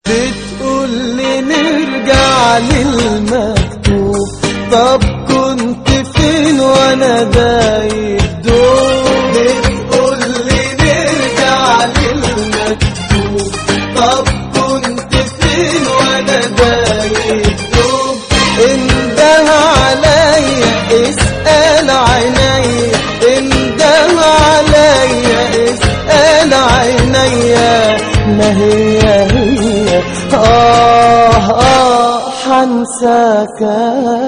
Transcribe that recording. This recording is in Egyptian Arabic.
بتقول لي نرجع للمكتوب طب كنت فين وانا دايب دوب بتقول لي نرجع للمكتوب طب كنت فين وانا دايب دوب انده عليا اسأل عينيا انده عليا اسأل عينيا ما هي هي آه آه حنساك